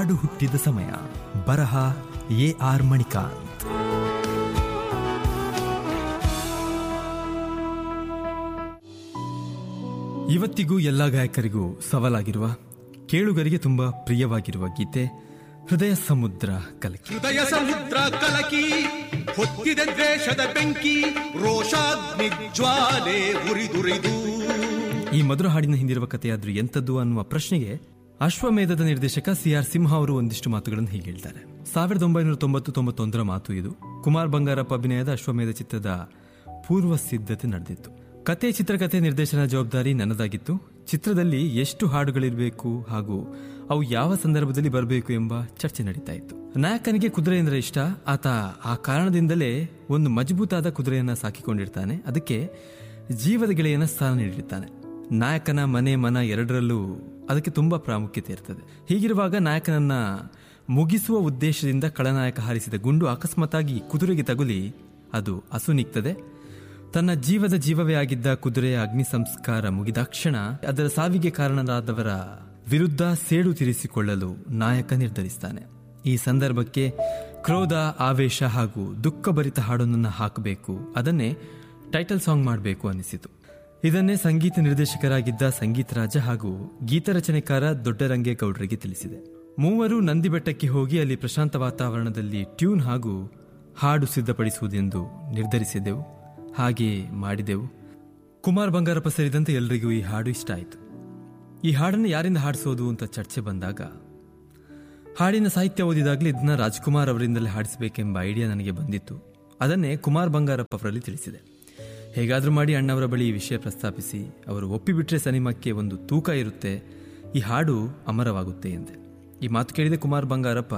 ಹಾಡು ಹುಟ್ಟಿದ ಸಮಯ ಬರಹ ಎ ಆರ್ ಮಣಿಕಾಂತ್ ಇವತ್ತಿಗೂ ಎಲ್ಲ ಗಾಯಕರಿಗೂ ಸವಾಲಾಗಿರುವ ಕೇಳುಗರಿಗೆ ತುಂಬಾ ಪ್ರಿಯವಾಗಿರುವ ಗೀತೆ ಹೃದಯ ಸಮುದ್ರ ಕಲಕಿ ಹೃದಯ ಸಮುದ್ರ ಕಲಕಿ ಹೊತ್ತಿದೆ ದ್ವೇಷದ ಬೆಂಕಿ ರೋಷಾಗ್ನಿ ಜ್ವಾಲೆ ಉರಿದುರಿದು ಈ ಮಧುರ ಹಾಡಿನ ಹಿಂದಿರುವ ಕಥೆಯಾದ್ರೂ ಎಂಥದ್ದು ಅನ್ನುವ ಪ್ರಶ್ನೆಗೆ ಅಶ್ವಮೇಧದ ನಿರ್ದೇಶಕ ಸಿ ಆರ್ ಸಿಂಹ ಅವರು ಒಂದಿಷ್ಟು ಮಾತುಗಳನ್ನು ಹೀಗೆ ಹೇಳ್ತಾರೆ ಸಾವಿರದ ಒಂಬೈನೂರ ತೊಂಬತ್ತು ತೊಂಬತ್ತೊಂದರ ಮಾತು ಇದು ಕುಮಾರ್ ಬಂಗಾರಪ್ಪ ಅಭಿನಯದ ಅಶ್ವಮೇಧ ಚಿತ್ರದ ಪೂರ್ವ ಸಿದ್ಧತೆ ನಡೆದಿತ್ತು ಕತೆ ಚಿತ್ರಕಥೆ ನಿರ್ದೇಶನ ಜವಾಬ್ದಾರಿ ನನ್ನದಾಗಿತ್ತು ಚಿತ್ರದಲ್ಲಿ ಎಷ್ಟು ಹಾಡುಗಳಿರಬೇಕು ಹಾಗೂ ಅವು ಯಾವ ಸಂದರ್ಭದಲ್ಲಿ ಬರಬೇಕು ಎಂಬ ಚರ್ಚೆ ನಡೀತಾ ಇತ್ತು ನಾಯಕನಿಗೆ ಕುದುರೆ ಎಂದರೆ ಇಷ್ಟ ಆತ ಆ ಕಾರಣದಿಂದಲೇ ಒಂದು ಮಜಬೂತಾದ ಕುದುರೆಯನ್ನ ಸಾಕಿಕೊಂಡಿರ್ತಾನೆ ಅದಕ್ಕೆ ಜೀವದ ಗೆಳೆಯನ ಸ್ಥಾನ ನೀಡಿರ್ತಾನೆ ನಾಯಕನ ಮನೆ ಮನ ಎರಡರಲ್ಲೂ ಅದಕ್ಕೆ ತುಂಬಾ ಪ್ರಾಮುಖ್ಯತೆ ಇರ್ತದೆ ಹೀಗಿರುವಾಗ ನಾಯಕನನ್ನ ಮುಗಿಸುವ ಉದ್ದೇಶದಿಂದ ಖಳನಾಯಕ ಹಾರಿಸಿದ ಗುಂಡು ಅಕಸ್ಮಾತ್ತಾಗಿ ಕುದುರೆಗೆ ತಗುಲಿ ಅದು ಅಸುನಿಗ್ತದೆ ತನ್ನ ಜೀವದ ಜೀವವೇ ಆಗಿದ್ದ ಕುದುರೆಯ ಅಗ್ನಿ ಸಂಸ್ಕಾರ ಮುಗಿದಾಕ್ಷಣ ಅದರ ಸಾವಿಗೆ ಕಾರಣರಾದವರ ವಿರುದ್ಧ ಸೇಡು ತೀರಿಸಿಕೊಳ್ಳಲು ನಾಯಕ ನಿರ್ಧರಿಸ್ತಾನೆ ಈ ಸಂದರ್ಭಕ್ಕೆ ಕ್ರೋಧ ಆವೇಶ ಹಾಗೂ ದುಃಖಭರಿತ ಹಾಡೊಂದನ್ನು ಹಾಕಬೇಕು ಅದನ್ನೇ ಟೈಟಲ್ ಸಾಂಗ್ ಮಾಡಬೇಕು ಅನಿಸಿತು ಇದನ್ನೇ ಸಂಗೀತ ನಿರ್ದೇಶಕರಾಗಿದ್ದ ಸಂಗೀತ ರಾಜ ಹಾಗೂ ಗೀತರಚನೆಕಾರ ದೊಡ್ಡರಂಗೇಗೌಡರಿಗೆ ತಿಳಿಸಿದೆ ಮೂವರು ನಂದಿ ಬೆಟ್ಟಕ್ಕೆ ಹೋಗಿ ಅಲ್ಲಿ ಪ್ರಶಾಂತ ವಾತಾವರಣದಲ್ಲಿ ಟ್ಯೂನ್ ಹಾಗೂ ಹಾಡು ಸಿದ್ಧಪಡಿಸುವುದೆಂದು ನಿರ್ಧರಿಸಿದೆವು ಹಾಗೆ ಮಾಡಿದೆವು ಕುಮಾರ್ ಬಂಗಾರಪ್ಪ ಸೇರಿದಂತೆ ಎಲ್ರಿಗೂ ಈ ಹಾಡು ಇಷ್ಟ ಆಯಿತು ಈ ಹಾಡನ್ನು ಯಾರಿಂದ ಹಾಡಿಸೋದು ಅಂತ ಚರ್ಚೆ ಬಂದಾಗ ಹಾಡಿನ ಸಾಹಿತ್ಯ ಓದಿದಾಗಲೇ ಇದನ್ನ ರಾಜ್ಕುಮಾರ್ ಅವರಿಂದಲೇ ಹಾಡಿಸಬೇಕೆಂಬ ಐಡಿಯಾ ನನಗೆ ಬಂದಿತ್ತು ಅದನ್ನೇ ಕುಮಾರ್ ಬಂಗಾರಪ್ಪ ಅವರಲ್ಲಿ ತಿಳಿಸಿದೆ ಹೇಗಾದರೂ ಮಾಡಿ ಅಣ್ಣವರ ಬಳಿ ಈ ವಿಷಯ ಪ್ರಸ್ತಾಪಿಸಿ ಅವರು ಒಪ್ಪಿಬಿಟ್ರೆ ಸಿನಿಮಾಕ್ಕೆ ಒಂದು ತೂಕ ಇರುತ್ತೆ ಈ ಹಾಡು ಅಮರವಾಗುತ್ತೆ ಎಂದೆ ಈ ಮಾತು ಕೇಳಿದ ಕುಮಾರ್ ಬಂಗಾರಪ್ಪ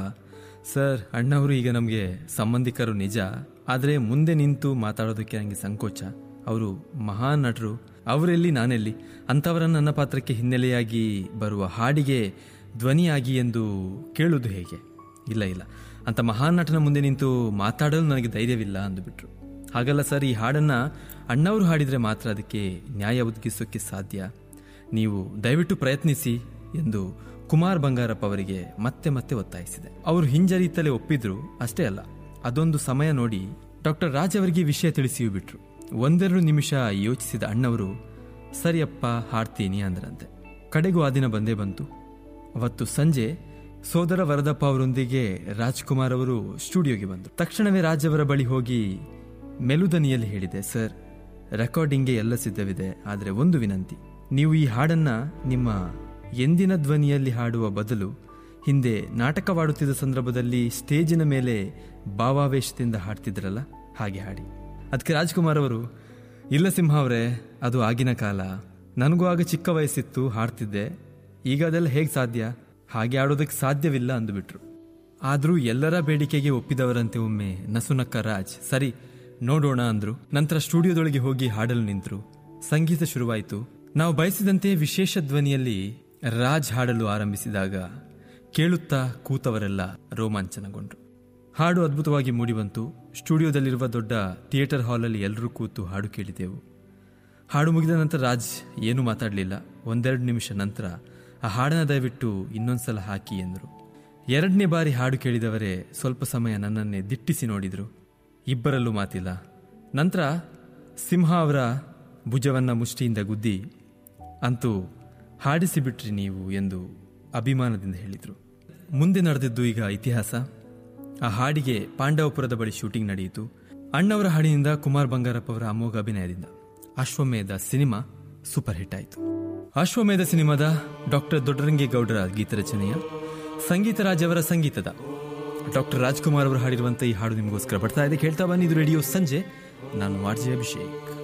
ಸರ್ ಅಣ್ಣವರು ಈಗ ನಮಗೆ ಸಂಬಂಧಿಕರು ನಿಜ ಆದರೆ ಮುಂದೆ ನಿಂತು ಮಾತಾಡೋದಕ್ಕೆ ನನಗೆ ಸಂಕೋಚ ಅವರು ಮಹಾನ್ ನಟರು ಅವರೆಲ್ಲಿ ನಾನೆಲ್ಲಿ ಅಂಥವರನ್ನ ನನ್ನ ಪಾತ್ರಕ್ಕೆ ಹಿನ್ನೆಲೆಯಾಗಿ ಬರುವ ಹಾಡಿಗೆ ಧ್ವನಿಯಾಗಿ ಎಂದು ಕೇಳುವುದು ಹೇಗೆ ಇಲ್ಲ ಇಲ್ಲ ಅಂತ ಮಹಾನ್ ನಟನ ಮುಂದೆ ನಿಂತು ಮಾತಾಡಲು ನನಗೆ ಧೈರ್ಯವಿಲ್ಲ ಅಂದುಬಿಟ್ರು ಹಾಗಲ್ಲ ಸರ್ ಈ ಹಾಡನ್ನ ಅಣ್ಣವರು ಹಾಡಿದರೆ ಮಾತ್ರ ಅದಕ್ಕೆ ನ್ಯಾಯ ಒದಗಿಸೋಕ್ಕೆ ಸಾಧ್ಯ ನೀವು ದಯವಿಟ್ಟು ಪ್ರಯತ್ನಿಸಿ ಎಂದು ಕುಮಾರ್ ಬಂಗಾರಪ್ಪ ಅವರಿಗೆ ಮತ್ತೆ ಮತ್ತೆ ಒತ್ತಾಯಿಸಿದೆ ಅವರು ಹಿಂಜರಿಯುತ್ತಲೇ ಒಪ್ಪಿದ್ರು ಅಷ್ಟೇ ಅಲ್ಲ ಅದೊಂದು ಸಮಯ ನೋಡಿ ಡಾಕ್ಟರ್ ರಾಜ್ ಅವರಿಗೆ ಈ ವಿಷಯ ತಿಳಿಸಿಯೂ ಬಿಟ್ರು ಒಂದೆರಡು ನಿಮಿಷ ಯೋಚಿಸಿದ ಅಣ್ಣವರು ಸರಿಯಪ್ಪ ಹಾಡ್ತೀನಿ ಅಂದ್ರಂತೆ ಕಡೆಗೂ ಆ ದಿನ ಬಂದೇ ಬಂತು ಅವತ್ತು ಸಂಜೆ ಸೋದರ ವರದಪ್ಪ ಅವರೊಂದಿಗೆ ರಾಜ್ಕುಮಾರ್ ಅವರು ಸ್ಟುಡಿಯೋಗೆ ಬಂದರು ತಕ್ಷಣವೇ ರಾಜ್ ಅವರ ಬಳಿ ಹೋಗಿ ಮೆಲುದನಿಯಲ್ಲಿ ಹೇಳಿದೆ ಸರ್ ರೆಕಾರ್ಡಿಂಗ್ಗೆ ಎಲ್ಲ ಸಿದ್ಧವಿದೆ ಆದರೆ ಒಂದು ವಿನಂತಿ ನೀವು ಈ ಹಾಡನ್ನ ನಿಮ್ಮ ಎಂದಿನ ಧ್ವನಿಯಲ್ಲಿ ಹಾಡುವ ಬದಲು ಹಿಂದೆ ನಾಟಕವಾಡುತ್ತಿದ್ದ ಸಂದರ್ಭದಲ್ಲಿ ಸ್ಟೇಜಿನ ಮೇಲೆ ಭಾವಾವೇಶದಿಂದ ಹಾಡ್ತಿದ್ರಲ್ಲ ಹಾಗೆ ಹಾಡಿ ಅದಕ್ಕೆ ರಾಜ್ಕುಮಾರ್ ಅವರು ಇಲ್ಲ ಸಿಂಹ ಅವರೇ ಅದು ಆಗಿನ ಕಾಲ ನನಗೂ ಆಗ ಚಿಕ್ಕ ವಯಸ್ಸಿತ್ತು ಹಾಡ್ತಿದ್ದೆ ಈಗ ಅದೆಲ್ಲ ಹೇಗೆ ಸಾಧ್ಯ ಹಾಗೆ ಆಡೋದಕ್ಕೆ ಸಾಧ್ಯವಿಲ್ಲ ಅಂದುಬಿಟ್ರು ಆದರೂ ಎಲ್ಲರ ಬೇಡಿಕೆಗೆ ಒಪ್ಪಿದವರಂತೆ ಒಮ್ಮೆ ನಸುನಕ್ಕ ರಾಜ್ ಸರಿ ನೋಡೋಣ ಅಂದ್ರು ನಂತರ ಸ್ಟುಡಿಯೋದೊಳಗೆ ಹೋಗಿ ಹಾಡಲು ನಿಂತರು ಸಂಗೀತ ಶುರುವಾಯಿತು ನಾವು ಬಯಸಿದಂತೆ ವಿಶೇಷ ಧ್ವನಿಯಲ್ಲಿ ರಾಜ್ ಹಾಡಲು ಆರಂಭಿಸಿದಾಗ ಕೇಳುತ್ತಾ ಕೂತವರೆಲ್ಲ ರೋಮಾಂಚನಗೊಂಡ್ರು ಹಾಡು ಅದ್ಭುತವಾಗಿ ಮೂಡಿಬಂತು ಸ್ಟುಡಿಯೋದಲ್ಲಿರುವ ದೊಡ್ಡ ಥಿಯೇಟರ್ ಹಾಲಲ್ಲಿ ಎಲ್ಲರೂ ಕೂತು ಹಾಡು ಕೇಳಿದೆವು ಹಾಡು ಮುಗಿದ ನಂತರ ರಾಜ್ ಏನೂ ಮಾತಾಡಲಿಲ್ಲ ಒಂದೆರಡು ನಿಮಿಷ ನಂತರ ಆ ಹಾಡನ್ನ ದಯವಿಟ್ಟು ಇನ್ನೊಂದ್ಸಲ ಹಾಕಿ ಎಂದರು ಎರಡನೇ ಬಾರಿ ಹಾಡು ಕೇಳಿದವರೇ ಸ್ವಲ್ಪ ಸಮಯ ನನ್ನನ್ನೇ ದಿಟ್ಟಿಸಿ ನೋಡಿದರು ಇಬ್ಬರಲ್ಲೂ ಮಾತಿಲ್ಲ ನಂತರ ಸಿಂಹ ಅವರ ಭುಜವನ್ನ ಮುಷ್ಟಿಯಿಂದ ಗುದ್ದಿ ಅಂತೂ ಹಾಡಿಸಿಬಿಟ್ರಿ ನೀವು ಎಂದು ಅಭಿಮಾನದಿಂದ ಹೇಳಿದರು ಮುಂದೆ ನಡೆದಿದ್ದು ಈಗ ಇತಿಹಾಸ ಆ ಹಾಡಿಗೆ ಪಾಂಡವಪುರದ ಬಳಿ ಶೂಟಿಂಗ್ ನಡೆಯಿತು ಅಣ್ಣವರ ಹಾಡಿನಿಂದ ಕುಮಾರ್ ಬಂಗಾರಪ್ಪ ಅವರ ಅಮೋಘ ಅಭಿನಯದಿಂದ ಅಶ್ವಮೇಧ ಸಿನಿಮಾ ಸೂಪರ್ ಹಿಟ್ ಆಯಿತು ಅಶ್ವಮೇಧ ಸಿನಿಮಾದ ಡಾಕ್ಟರ್ ದೊಡ್ಡರಂಗೇಗೌಡರ ಗೀತರಚನೆಯ ಸಂಗೀತ ರಾಜ್ ಅವರ ಸಂಗೀತದ ಡಾಕ್ಟರ್ ರಾಜ್ಕುಮಾರ್ ಅವರು ಹಾಡಿರುವಂತಹ ಈ ಹಾಡು ನಿಮಗೋಸ್ಕರ ಬರ್ತಾ ಇದೆ ಕೇಳ್ತಾ ಬನ್ನಿ ಇದು ರೇಡಿಯೋ ಸಂಜೆ ನಾನು ಆರ್ಜೆ ಅಭಿಷೇಕ್